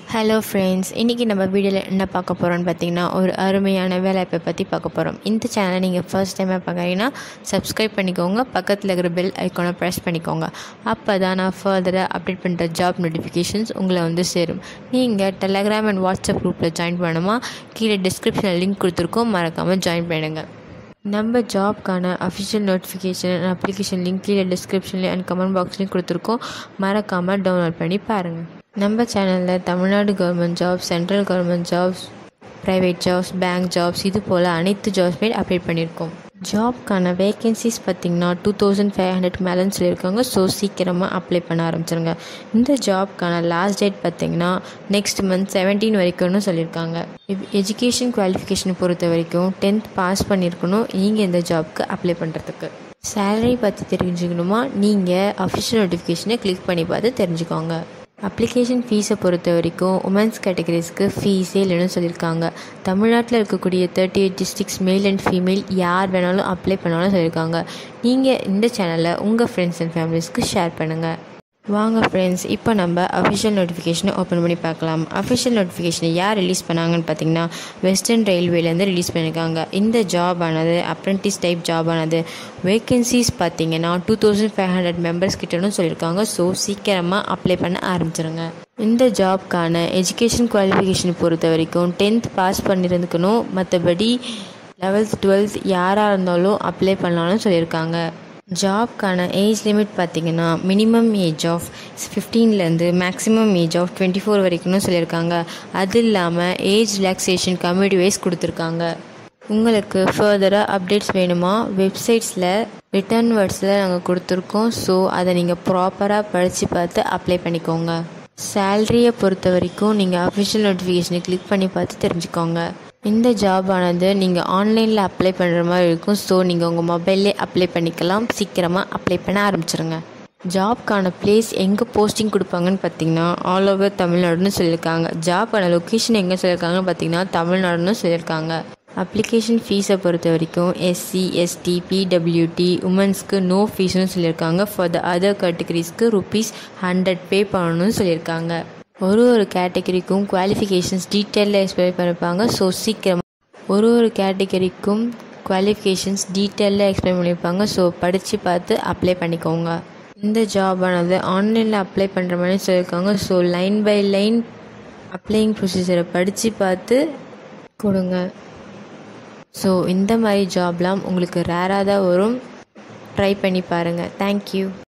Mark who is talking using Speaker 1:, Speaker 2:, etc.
Speaker 1: hello friends இன்றைக்கி நம்ம வீடியோவில் என்ன பார்க்க போகிறோம்னு பார்த்தீங்கன்னா ஒரு அருமையான வேலைவாய்ப்பை பற்றி பார்க்க போகிறோம் இந்த சேனலை நீங்கள் ஃபர்ஸ்ட் டைமாக பார்க்குறீங்கன்னா சப்ஸ்கிரைப் பண்ணிக்கோங்க பக்கத்தில் இருக்கிற பெல் ஐக்கானை ப்ரெஸ் பண்ணிக்கோங்க அப்போ தான் நான் ஃபர்தராக அப்டேட் பண்ணுற ஜாப் நோட்டிஃபிகேஷன்ஸ் உங்களை வந்து சேரும் நீங்கள் டெலகிராம் அண்ட் வாட்ஸ்அப் குரூப்பில் ஜாயின் பண்ணுமா கீழே டிஸ்கிரிப்ஷனில் லிங்க் கொடுத்துருக்கோம் மறக்காமல் ஜாயின் பண்ணுங்க நம்ம ஜாப்க்கான official notification and application link கீழே டிஸ்கிரிப்ஷன்லேயும் அண்ட் கமெண்ட் பாக்ஸ்லேயும் கொடுத்துருக்கோம் மறக்காமல் டவுன்லோட் பண்ணி பாருங்கள் நம்ம சேனலில் Tamil Nadu government jobs central government jobs private jobs bank jobs இது போல் அனைத்து ஜாப்ஸுமே அப்டேட் பண்ணியிருக்கோம் ஜாப்க்கான வேகன்சிஸ் பார்த்திங்கன்னா டூ தௌசண்ட் ஃபைவ் ஹண்ட்ரட் மேலன்னு சொல்லியிருக்காங்க ஸோ சீக்கிரமாக அப்ளை பண்ண ஆரம்பிச்சிருங்க இந்த ஜாப்க்கான லாஸ்ட் டேட் பார்த்திங்கன்னா நெக்ஸ்ட் மந்த் செவன்டீன் வரைக்கும்னு சொல்லியிருக்காங்க எஜுகேஷன் குவாலிஃபிகேஷன் பொறுத்த வரைக்கும் டென்த் பாஸ் பண்ணியிருக்கணும் நீங்கள் இந்த ஜாப்க்கு அப்ளை பண்ணுறதுக்கு சேலரி பற்றி தெரிஞ்சுக்கணுமா நீங்கள் அஃபிஷியல் நோட்டிஃபிகேஷனை கிளிக் பண்ணி பார்த்து தெரிஞ்சுக்கோங்க அப்ளிகேஷன் ஃபீஸை பொறுத்த வரைக்கும் உமன்ஸ் கேட்டகரிஸ்க்கு ஃபீஸே இல்லைன்னு சொல்லியிருக்காங்க தமிழ்நாட்டில் இருக்கக்கூடிய thirty eight districts male and female யார் வேணாலும் அப்ளை பண்ணாலும் சொல்லியிருக்காங்க நீங்கள் இந்த சேனலை உங்கள் ஃப்ரெண்ட்ஸ் அண்ட் ஃபேமிலிஸ்க்கு ஷேர் பண்ணுங்கள் வாங்க ஃப்ரெண்ட்ஸ் இப்போ நம்ம அஃபிஷியல் நோட்டிஃபிகேஷனை ஓப்பன் பண்ணி பார்க்கலாம் அஃபிஷியல் நோட்டிஃபிகேஷனை யார் ரிலீஸ் பண்ணாங்கன்னு பார்த்தீங்கன்னா வெஸ்டர்ன் ரயில்வேலேருந்து ரிலீஸ் பண்ணியிருக்காங்க இந்த ஜாப் ஆனது அப்ரெண்டிஸ் டைப் ஜாப் ஆனது வேக்கன்சிஸ் பார்த்தீங்கன்னா two thousand five hundred members கிட்டனும் சொல்லியிருக்காங்க ஸோ சீக்கிரமாக அப்ளை பண்ண ஆரம்பிச்சிருங்க இந்த ஜாப்க்கான எஜுகேஷன் குவாலிஃபிகேஷன் பொறுத்த வரைக்கும் டென்த் பாஸ் பண்ணியிருந்துக்கணும் மற்றபடி லெவல்த் டுவெல்த் யாராக இருந்தாலும் அப்ளை பண்ணலாம்னு சொல்லியிருக்காங்க ஜாப்க்கான ஏஜ் லிமிட் பார்த்தீங்கன்னா மினிமம் ஏஜ் ஆஃப் ஃபிஃப்டீன்லேருந்து maximum age of twenty four வரைக்கும்னு சொல்லியிருக்காங்க அது இல்லாமல் ஏஜ் ரிலாக்ஸேஷன் கம்யூனிட்டி வைஸ் கொடுத்துருக்காங்க உங்களுக்கு ஃபர்தராக அப்டேட்ஸ் வேணுமா வெப்சைட்ஸில் ரிட்டர்ன் வேர்ட்ஸில் நாங்கள் கொடுத்துருக்கோம் ஸோ அதை நீங்கள் ப்ராப்பராக படித்து பார்த்து அப்ளை பண்ணிக்கோங்க சேல்ரியை பொறுத்த வரைக்கும் நீங்கள் அஃபிஷியல் நோட்டிஃபிகேஷனை கிளிக் பண்ணி பார்த்து தெரிஞ்சுக்கோங்க இந்த ஜாப் ஆனது நீங்கள் ஆன்லைனில் அப்ளை பண்ணுற மாதிரி இருக்கும் ஸோ நீங்கள் உங்கள் மொபைல்லே அப்ளை பண்ணிக்கலாம் சீக்கிரமாக அப்ளை பண்ண ஆரம்பிச்சிருங்க ஜாப்க்கான பிளேஸ் எங்கே போஸ்டிங் கொடுப்பாங்கன்னு பார்த்தீங்கன்னா ஆல் ஓவர் தமிழ்நாடுன்னு சொல்லியிருக்காங்க ஜாப்க்கான லொக்கேஷன் எங்கே சொல்லியிருக்காங்கன்னு பார்த்தீங்கன்னா தமிழ்நாடுன்னு சொல்லியிருக்காங்க அப்ளிகேஷன் ஃபீஸை பொறுத்த வரைக்கும் எஸ்சி எஸ்டி பிடபிள்யூடி உமன்ஸ்க்கு நோ ஃபீஸ்னு சொல்லியிருக்காங்க ஃபார் த அதர் கேட்டகரிஸ்க்கு ருபீஸ் ஹண்ட்ரட் பே பண்ணணும்னு சொல்லியிருக்காங்க ஒரு ஒரு கேட்டகரிக்கும் குவாலிஃபிகேஷன்ஸ் டீட்டெயிலில் எக்ஸ்பிளைன் பண்ணியிருப்பாங்க ஸோ சீக்கிரம் ஒரு ஒரு கேட்டகரிக்கும் குவாலிஃபிகேஷன்ஸ் டீட்டெயிலில் எக்ஸ்பிளைன் பண்ணியிருப்பாங்க ஸோ படித்து பார்த்து அப்ளை பண்ணிக்கோங்க இந்த ஜாபானது ஆன்லைனில் அப்ளை பண்ணுற மாதிரி சொல்லியிருக்காங்க so line by line applying ப்ரொசீஜரை படித்து பார்த்து கொடுங்க ஸோ இந்த மாதிரி ஜாப்லாம் உங்களுக்கு ரேராக தான் வரும் ட்ரை பண்ணி பாருங்கள் தேங்க்யூ